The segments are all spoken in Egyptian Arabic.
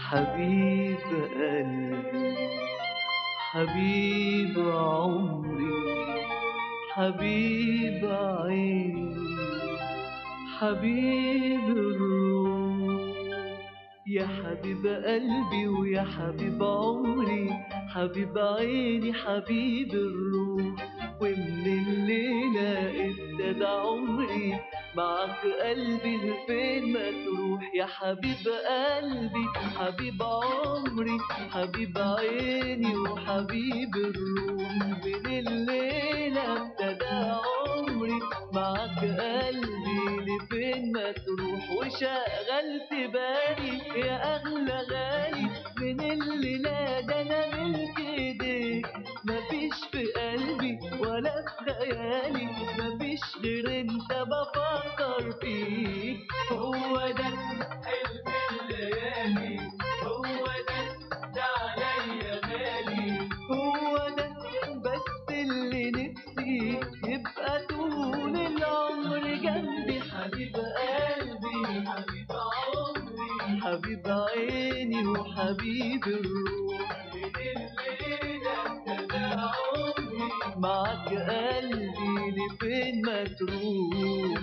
حبيب قلبي حبيب عمري حبيب عيني حبيب الروح يا حبيب قلبي ويا حبيب عمري حبيب عيني حبيب الروح ومن الليلة ابتدى عمري معك قلبي لفين ما تروح يا حبيب قلبي حبيب عمري حبيب عيني وحبيب الروح من الليلة ابتدى عمري معك قلبي لفين ما تروح وشغلت بالي يا أغلى غالي من الليلة ده أنا ملك إيديك مفيش في قلبي ولا في خيالي مفيش غير انت بفكر فيك هو ده حلم الليالي هو ده ده عليا غالي هو ده بس اللي نفسي يبقى طول العمر جنبي حبيب قلبي حبيب عمري حبيب عيني وحبيب الروح من الليلة ابتدى عمري معك قلبي لفين ما تروح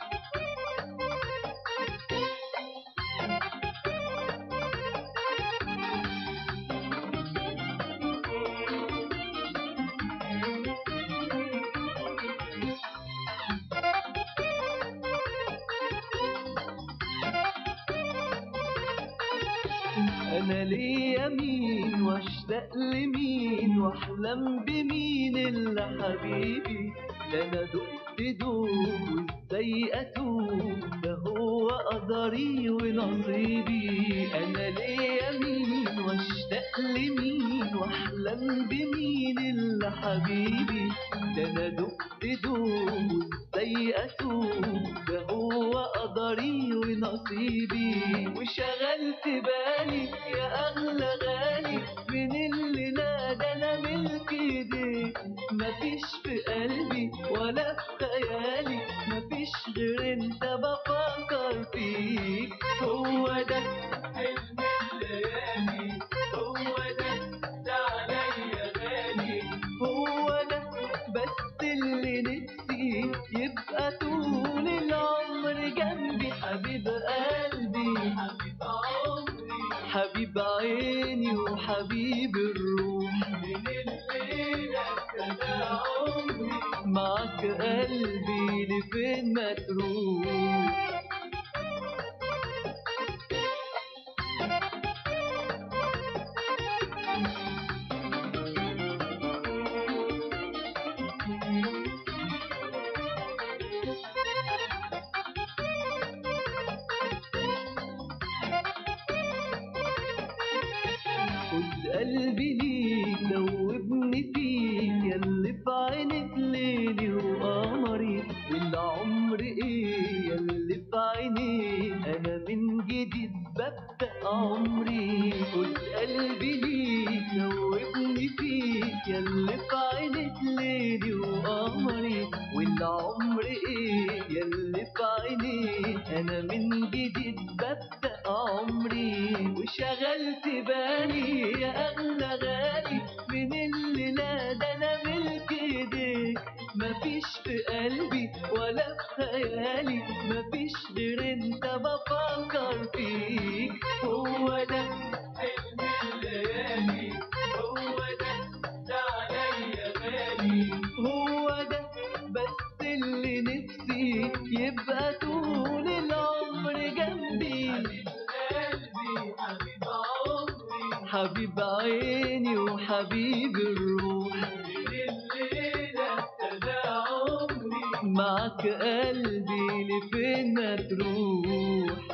انا ليا مين واشتاق لمين واحلم بمين الا حبيبي ده انا دقت دوب وازاي اتوب ده هو قدري ونصيبي انا ليا مين واشتاق لمين واحلم بمين الا حبيبي ده انا دقت دوب وازاي اتوب ده هو قدري ونصيبي وشغلت بالي يا اغلى غالي من اللي نادى انا ملك ايديك مفيش في قلبي ولا في خيالي مفيش غير انت بفكر فيك هو ده حلم الليالي هو ده ده عليا غالي هو ده بس اللي نفسي يبقى طول العمر جنبي حبيب قلبي حبيب عمري حبيب عيني وحبيب الروح من الليلة ابتدى عمري معك قلبي لفين ما تروح خد قلبي ليك دوبني فيك ياللي في عينك ليلي وقمري والعمر ايه ياللي في عيني انا من جديد ببدأ عمري خد قلبي ليك دوبني فيك ياللي في عينك ليلي وقمري والعمر ايه ياللي في عيني انا من جديد ببدأ عمري وشغلت بالي يا اغلى غالي من اللي نادى انا ملك ايديك مفيش في قلبي ولا في خيالي مفيش غير انت بفكر فيك هو ده حلم الليالي هو ده ده عليا غالي هو ده بس اللي نفسي يبقى طول العمر جنبي قلبي حبيب عمري حبيب عيني وحبيب الروح من الليلة ابتدى عمري معك قلبي لفين ما تروح